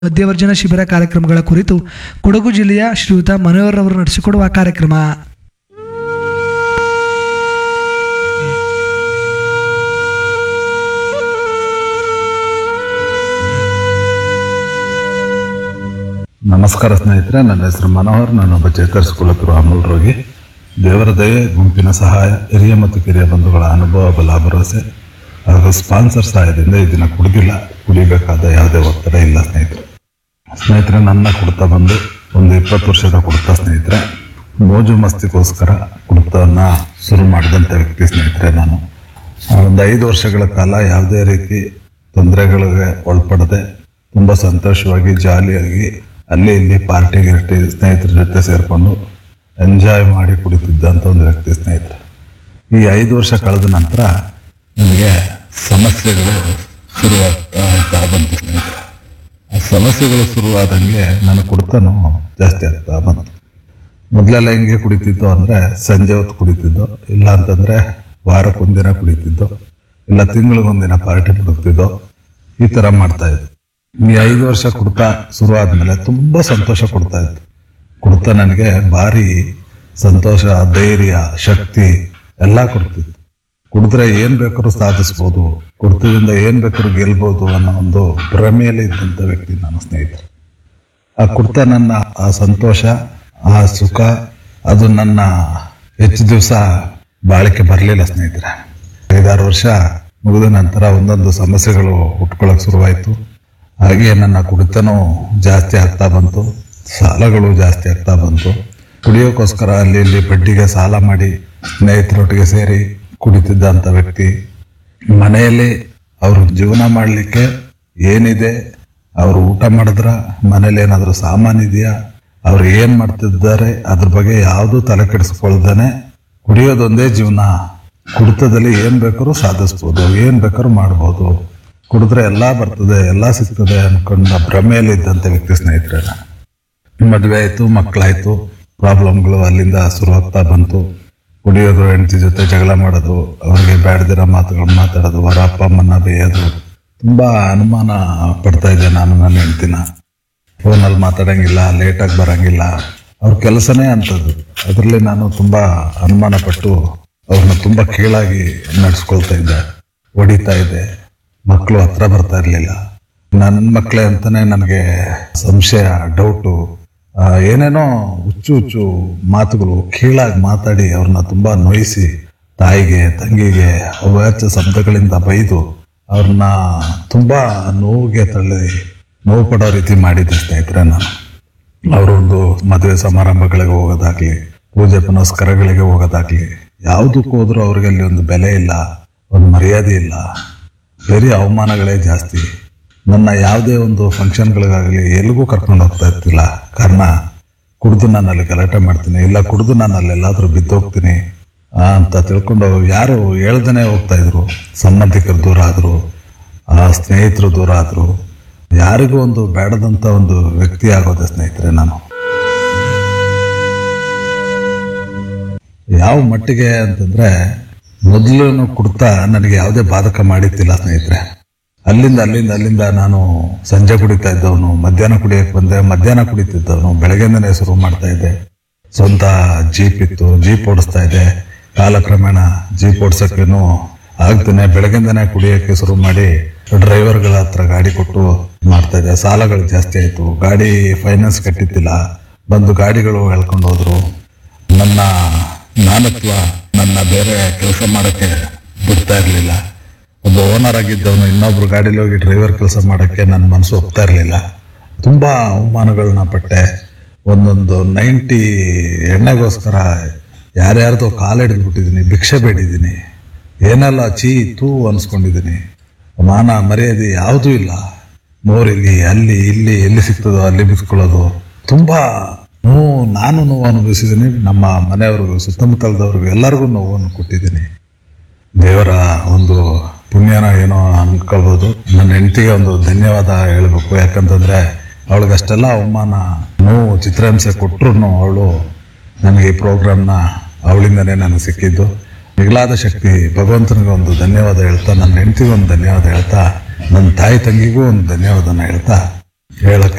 ಮಧ್ಯವರ್ಜನ ಶಿಬಿರ ಕಾರ್ಯಕ್ರಮಗಳ ಕುರಿತು ಕೊಡಗು ಜಿಲ್ಲೆಯ ಶ್ರೀಯುತ ಮನೋಹರ್ ಅವರು ನಡೆಸಿಕೊಡುವ ಕಾರ್ಯಕ್ರಮ ನಮಸ್ಕಾರ ಸ್ನೇಹಿತರೆ ನನ್ನ ಹೆಸರು ಮನೋಹರ್ ನಾನೊಬ್ಬ ಚೇತರಿಸಿ ಕುಲಕರು ಅಮೂಲ್ ರೋಗಿ ದೇವರ ದಯೆ ಗುಂಪಿನ ಸಹಾಯ ಹಿರಿಯ ಮತ್ತು ಕಿರಿಯ ಬಂಧುಗಳ ಅನುಭವ ಬಲ ಭರವಸೆ ಹಾಗೂ ಸ್ಪಾನ್ಸರ್ ಸಹಾಯದಿಂದ ಈ ದಿನ ಕುಡಿದಿಲ್ಲ ಕುಡಿಬೇಕಾದ ಯಾವುದೇ ಒತ್ತಡ ಇಲ್ಲ ಸ್ನೇಹಿತರೆ ಸ್ನೇಹಿತರೆ ನನ್ನ ಕುಡ್ತಾ ಬಂದು ಒಂದು ಇಪ್ಪತ್ತು ವರ್ಷದ ಕುಡ್ತಾ ಸ್ನೇಹಿತರೆ ಮೋಜು ಮಸ್ತಿಗೋಸ್ಕರ ಕುಡ್ತವನ್ನು ಶುರು ಮಾಡಿದಂಥ ವ್ಯಕ್ತಿ ಸ್ನೇಹಿತರೆ ನಾನು ಒಂದು ಐದು ವರ್ಷಗಳ ಕಾಲ ಯಾವುದೇ ರೀತಿ ತೊಂದರೆಗಳಿಗೆ ಒಳಪಡದೆ ತುಂಬ ಸಂತೋಷವಾಗಿ ಜಾಲಿಯಾಗಿ ಅಲ್ಲಿ ಇಲ್ಲಿ ಪಾರ್ಟಿ ಗಿರ್ಟಿ ಸ್ನೇಹಿತರ ಜೊತೆ ಸೇರಿಕೊಂಡು ಎಂಜಾಯ್ ಮಾಡಿ ಕುಡಿತಿದ್ದಂಥ ಒಂದು ವ್ಯಕ್ತಿ ಸ್ನೇಹಿತರೆ ಈ ಐದು ವರ್ಷ ಕಳೆದ ನಂತರ ನನಗೆ ಸಮಸ್ಯೆಗಳು ಶುರುವಾಗ್ತಾ ಬಂತು ಸ್ನೇಹಿತರೆ ಆ ಸಮಸ್ಯೆಗಳು ಶುರುವಾದಂಗೆ ನನ್ನ ಕುಡ್ತನೂ ಜಾಸ್ತಿ ಆಗ್ತಾ ಬಂತು ಮೊದಲೆಲ್ಲ ಹೆಂಗೆ ಕುಡಿತಿದ್ದು ಅಂದರೆ ಸಂಜೆ ಹೊತ್ತು ಕುಡಿತಿದ್ದು ಇಲ್ಲ ಅಂತಂದರೆ ವಾರಕ್ಕೊಂದಿನ ಕುಡಿತಿದ್ದು ಇಲ್ಲ ತಿಂಗಳಿಗೊಂದಿನ ಪಾರ್ಟಿ ಹುಡುಕ್ತಿದ್ದೋ ಈ ಥರ ಮಾಡ್ತಾ ಇದ್ದು ಈ ಐದು ವರ್ಷ ಕುಡ್ತಾ ಶುರು ಆದಮೇಲೆ ತುಂಬ ಸಂತೋಷ ಕೊಡ್ತಾ ಇತ್ತು ಕುಡ್ತಾ ನನಗೆ ಭಾರಿ ಸಂತೋಷ ಧೈರ್ಯ ಶಕ್ತಿ ಎಲ್ಲ ಕೊಡ್ತಿತ್ತು ಕುಡಿದ್ರೆ ಏನು ಬೇಕಾದ್ರೂ ಸಾಧಿಸ್ಬೋದು ಕುಡ್ತದಿಂದ ಏನು ಬೇಕಾದ್ರೂ ಗೆಲ್ಬೋದು ಅನ್ನೋ ಒಂದು ಭ್ರಮೆಯಲ್ಲಿ ಇದ್ದಂಥ ವ್ಯಕ್ತಿ ನಾನು ಸ್ನೇಹಿತರೆ ಆ ಕುಡ್ತ ನನ್ನ ಆ ಸಂತೋಷ ಆ ಸುಖ ಅದು ನನ್ನ ಹೆಚ್ಚು ದಿವಸ ಬಾಳಿಕೆ ಬರಲಿಲ್ಲ ಸ್ನೇಹಿತರೆ ಐದಾರು ವರ್ಷ ಮುಗಿದ ನಂತರ ಒಂದೊಂದು ಸಮಸ್ಯೆಗಳು ಹುಟ್ಕೊಳ್ಳೋಕೆ ಶುರುವಾಯಿತು ಹಾಗೆ ನನ್ನ ಕುಡಿತನೂ ಜಾಸ್ತಿ ಆಗ್ತಾ ಬಂತು ಸಾಲಗಳು ಜಾಸ್ತಿ ಆಗ್ತಾ ಬಂತು ಕುಡಿಯೋಕ್ಕೋಸ್ಕರ ಅಲ್ಲಿ ಇಲ್ಲಿ ಬಡ್ಡಿಗೆ ಸಾಲ ಮಾಡಿ ಸ್ನೇಹಿತರೊಟ್ಟಿಗೆ ಸೇರಿ ಕುಡಿತಿದ್ದಂಥ ವ್ಯಕ್ತಿ ಮನೆಯಲ್ಲಿ ಅವರು ಜೀವನ ಮಾಡಲಿಕ್ಕೆ ಏನಿದೆ ಅವರು ಊಟ ಮಾಡಿದ್ರ ಮನೇಲಿ ಏನಾದರೂ ಸಾಮಾನು ಇದೆಯಾ ಅವ್ರು ಏನು ಮಾಡ್ತಿದ್ದಾರೆ ಅದ್ರ ಬಗ್ಗೆ ಯಾವುದೂ ತಲೆ ಕೆಡಿಸ್ಕೊಳ್ದೇನೆ ಕುಡಿಯೋದೊಂದೇ ಜೀವನ ಕುಡಿತದಲ್ಲಿ ಏನು ಬೇಕಾದ್ರೂ ಸಾಧಿಸ್ಬೋದು ಏನು ಬೇಕಾದ್ರೂ ಮಾಡ್ಬೋದು ಕುಡಿದ್ರೆ ಎಲ್ಲ ಬರ್ತದೆ ಎಲ್ಲ ಸಿಗ್ತದೆ ಅನ್ಕೊಂಡ ಭ್ರಮೆಯಲ್ಲಿ ಇದ್ದಂಥ ವ್ಯಕ್ತಿ ಸ್ನೇಹಿತರೆ ನಾನು. ಮದುವೆ ಆಯಿತು ಮಕ್ಕಳಾಯಿತು ಪ್ರಾಬ್ಲಮ್ಗಳು ಅಲ್ಲಿಂದ ಶುರುವಾಗ್ತಾ ಬಂತು ಕುಡಿಯೋದು ಹೆಂಡತಿ ಜೊತೆ ಜಗಳ ಮಾಡೋದು ಅವ್ರಿಗೆ ಬೇಡದಿರೋ ಮಾತುಗಳು ಮಾತಾಡೋದು ಅವರ ಅಪ್ಪ ಅಮ್ಮನ ಬೇಯೋದು ತುಂಬ ಅನುಮಾನ ಪಡ್ತಾ ಇದ್ದೆ ನಾನು ನನ್ನ ಹೆಂಡ್ತಿನ ಫೋನಲ್ಲಿ ಮಾತಾಡಂಗಿಲ್ಲ ಲೇಟಾಗಿ ಬರಂಗಿಲ್ಲ ಅವ್ರ ಕೆಲಸನೇ ಅಂಥದ್ದು ಅದರಲ್ಲಿ ನಾನು ತುಂಬ ಅನುಮಾನ ಪಟ್ಟು ಅವ್ರನ್ನ ತುಂಬ ಕೀಳಾಗಿ ನಡೆಸ್ಕೊಳ್ತಾ ಇದ್ದೆ ಹೊಡಿತಾ ಇದ್ದೆ ಮಕ್ಕಳು ಹತ್ರ ಬರ್ತಾ ಇರಲಿಲ್ಲ ನನ್ನ ಮಕ್ಕಳೇ ಅಂತಾನೆ ನನಗೆ ಸಂಶಯ ಡೌಟು ಆ, ಏನೇನೋ ಹುಚ್ಚು ಹುಚ್ಚು ಮಾತುಗಳು ಕೀಳಾಗಿ ಮಾತಾಡಿ ಅವ್ರನ್ನ ತುಂಬ ನೋಯಿಸಿ ತಾಯಿಗೆ ತಂಗಿಗೆ ಅವಾಚ್ಯ ಶಬ್ದಗಳಿಂದ ಬೈದು ಅವ್ರನ್ನ ತುಂಬ ನೋವಿಗೆ ತಳ್ಳಿ ನೋವು ಪಡೋ ರೀತಿ ಮಾಡಿದ್ದೆ ಸ್ನೇಹಿತರೆ ನಾನು ಅವರೊಂದು ಮದುವೆ ಸಮಾರಂಭಗಳಿಗೆ ಹೋಗೋದಾಗ್ಲಿ ಪೂಜೆ ಪುನಸ್ಕಾರಗಳಿಗೆ ಹೋಗೋದಾಗ್ಲಿ ಯಾವುದಕ್ಕೂ ಹೋದ್ರೂ ಅವ್ರಿಗೆ ಅಲ್ಲಿ ಒಂದು ಬೆಲೆ ಇಲ್ಲ ಒಂದು ಮರ್ಯಾದೆ ಇಲ್ಲ ಬರೀ ಅವಮಾನಗಳೇ ಜಾಸ್ತಿ ನನ್ನ ಯಾವುದೇ ಒಂದು ಫಂಕ್ಷನ್ಗಳಿಗಾಗಲಿ ಎಲ್ಲಿಗೂ ಕರ್ಕೊಂಡು ಹೋಗ್ತಾ ಇರ್ತಿಲ್ಲ ಕಾರಣ ಕುಡಿದು ನಾನು ಅಲ್ಲಿ ಗಲಾಟೆ ಮಾಡ್ತೀನಿ ಇಲ್ಲ ಕುಡಿದು ನಾನು ಅಲ್ಲೆಲ್ಲಾದರೂ ಬಿದ್ದೋಗ್ತೀನಿ ಆ, ಅಂತ ತಿಳ್ಕೊಂಡು ಯಾರು ಹೇಳ್ದೇ ಹೋಗ್ತಾ ಇದ್ರು ಸಂಬಂಧಿಕರು ದೂರ ಆದರು ಸ್ನೇಹಿತರು ದೂರ ಆದರು ಯಾರಿಗೂ ಒಂದು ಬೇಡದಂಥ ಒಂದು ವ್ಯಕ್ತಿ ಆಗೋದೆ ಸ್ನೇಹಿತರೆ ನಾನು ಯಾವ ಮಟ್ಟಿಗೆ ಅಂತಂದ್ರೆ ಮೊದಲು ಕುಡ್ತಾ ನನಗೆ ಯಾವುದೇ ಬಾಧಕ ಮಾಡಿದ್ದಿಲ್ಲ ಸ್ನೇಹಿತರೆ ಅಲ್ಲಿಂದ ಅಲ್ಲಿಂದ ಅಲ್ಲಿಂದ ನಾನು ಸಂಜೆ ಕುಡಿತಾ ಇದ್ದವನು ಮಧ್ಯಾಹ್ನ ಕುಡಿಯಕ್ಕೆ ಬಂದೆ ಮಧ್ಯಾಹ್ನ ಕುಡಿತಿದ್ದವನು ಬೆಳಗ್ಗೆಯಿಂದನೇ ಶುರು ಮಾಡ್ತಾ ಇದ್ದೆ ಸ್ವಂತ ಜೀಪ್ ಇತ್ತು ಜೀಪ್ ಓಡಿಸ್ತಾ ಇದ್ದೆ ಕಾಲಕ್ರಮೇಣ ಜೀಪ್ ಓಡಿಸೋಕ್ಕೇನು ಆಗ್ತಾನೆ ಬೆಳಗ್ಗೆಯಿಂದನೇ ಕುಡಿಯೋಕ್ಕೆ ಶುರು ಮಾಡಿ ಡ್ರೈವರ್ಗಳ ಹತ್ರ ಗಾಡಿ ಕೊಟ್ಟು ಮಾಡ್ತಾ ಇದ್ದೆ ಸಾಲಗಳು ಜಾಸ್ತಿ ಆಯಿತು ಗಾಡಿ ಫೈನಾನ್ಸ್ ಕಟ್ಟಿದ್ದಿಲ್ಲ ಬಂದು ಗಾಡಿಗಳು ಎಳ್ಕೊಂಡು ಹೋದ್ರು ನನ್ನ ನಾನತ್ವ ನನ್ನ ಬೇರೆ ಕೆಲಸ ಮಾಡೋಕ್ಕೆ ಬಿಡ್ತಾ ಇರಲಿಲ್ಲ ಒಬ್ಬ ಓನರ್ ಆಗಿದ್ದವನು ಇನ್ನೊಬ್ರು ಗಾಡೀಲಿ ಹೋಗಿ ಡ್ರೈವರ್ ಕೆಲಸ ಮಾಡೋಕ್ಕೆ ನನ್ನ ಮನಸ್ಸು ಒಪ್ತಾ ಇರಲಿಲ್ಲ ತುಂಬ ಅವಮಾನಗಳನ್ನ ಪಟ್ಟೆ ಒಂದೊಂದು ನೈಂಟಿ ಎಣ್ಣೆಗೋಸ್ಕರ ಯಾರ್ಯಾರ್ದೋ ಕಾಲು ಹಿಡಿದ್ಬಿಟ್ಟಿದ್ದೀನಿ ಭಿಕ್ಷೆ ಬೇಡಿದ್ದೀನಿ ಏನೆಲ್ಲ ಚೀ ತೂ ಅನ್ಸ್ಕೊಂಡಿದ್ದೀನಿ ಮಾನ ಮರ್ಯಾದೆ ಯಾವುದೂ ಇಲ್ಲ ಮೋರಿಲಿ ಅಲ್ಲಿ ಇಲ್ಲಿ ಎಲ್ಲಿ ಸಿಗ್ತದೋ ಅಲ್ಲಿ ಬಿಸ್ಕೊಳ್ಳೋದು ತುಂಬ ನೋವು ನಾನು ನೋವು ಅನುಭವಿಸಿದ್ದೀನಿ ನಮ್ಮ ಮನೆಯವ್ರಿಗೂ ಸುತ್ತಮುತ್ತಲದವ್ರಿಗೂ ಎಲ್ಲರಿಗೂ ನೋವನ್ನು ಕೊಟ್ಟಿದ್ದೀನಿ ದೇವರ ಒಂದು ಪುಣ್ಯನ ಏನೋ ಅನ್ಕೊಳ್ಬೋದು ನನ್ನ ಹೆಂಡತಿಗೆ ಒಂದು ಧನ್ಯವಾದ ಹೇಳಬೇಕು ಯಾಕಂತಂದ್ರೆ ಅವಳಿಗೆ ಅಷ್ಟೆಲ್ಲ ಅವಮಾನ ನೋವು ಚಿತ್ರಹಿಂಸೆ ಕೊಟ್ಟರು ಅವಳು ನನಗೆ ಈ ಪ್ರೋಗ್ರಾಮ್ನ ಅವಳಿಂದನೇ ನನಗೆ ಸಿಕ್ಕಿದ್ದು ಮಿಗಿಲಾದ ಶಕ್ತಿ ಭಗವಂತನಿಗೆ ಒಂದು ಧನ್ಯವಾದ ಹೇಳ್ತಾ ನನ್ನ ಹೆಂಡತಿಗೆ ಒಂದು ಧನ್ಯವಾದ ಹೇಳ್ತಾ ನನ್ನ ತಾಯಿ ತಂಗಿಗೂ ಒಂದು ಧನ್ಯವಾದನ ಹೇಳ್ತಾ ಹೇಳಕ್ಕೆ